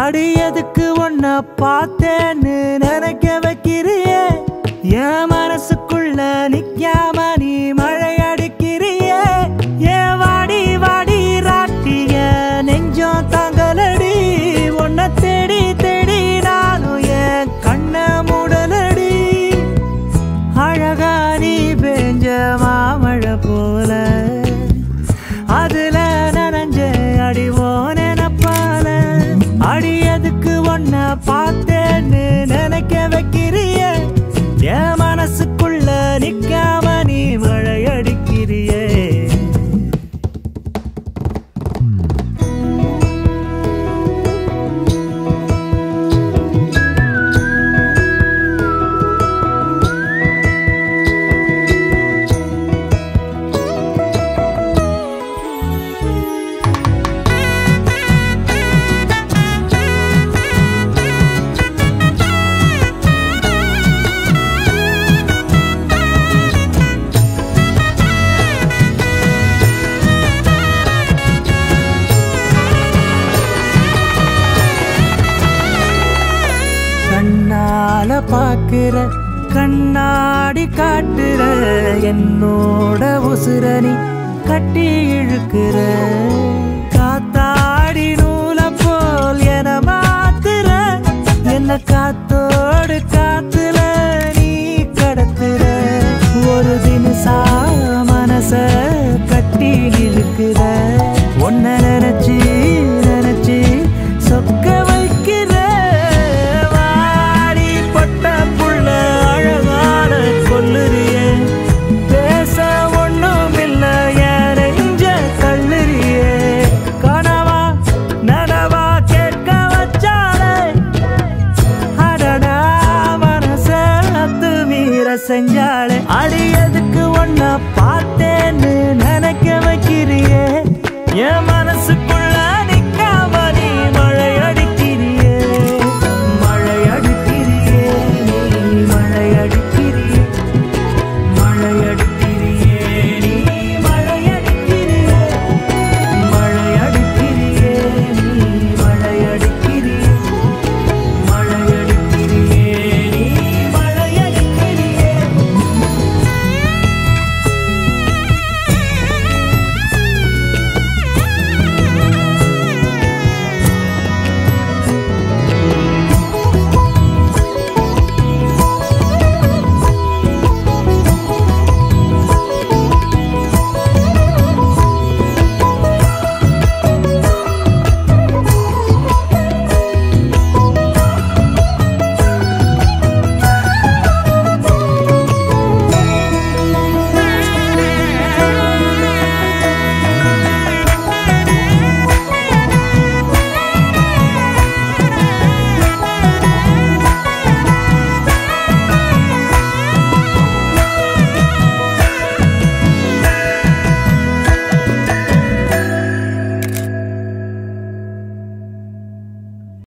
அடியதுக்கு ஒன்ன பார்த்தேன்னு நினைக்க வைக்கிறியே என் மனசுக்குள்ள நிக்காம நீ மழை அடிக்கிறியே ஏன் வாடி வாடி ராட்டிய நெஞ்சம் தாங்கலடி உன்னை தேடி தேடி நானும் என் கண்ண மூடலடி அழகா நீ பெஞ்ச மாமழை போல அதுல நனைஞ்ச அடிவோ நினப்பால அடியதுக்கு ஒன்ன பார்த்தேன்னு நினைக்க வைக்கிறிய என் மனசுக்குள்ள நிக்காம நீ மழை அடிக்கிறியே கண்ணால பாக்குற கண்ணாடி காட்டுற என்னோட உசுரணி கட்டி இழுக்கிற காத்தாடி நூல போல் என மாத்துற என்ன காத்தோடு காத்துல நீ கடத்துற ஒரு தினசா மனச கட்டி இழுக்கிற ஒன்ன நினைச்சு நினைச்சு சொக்க வைக்கிற வாடி பட்ட புள்ள அழகான கொல்லுறியே பேச ஒண்ணும் இல்ல நெஞ்ச தள்ளுறியே கனவா நனவா கேட்க வச்சாலே அடடா மனச அத்து மீற செஞ்சாளே அடியதுக்கு ஒன்ன பார்த்தேன்னு நினைக்க வைக்கிறியே என் மனசு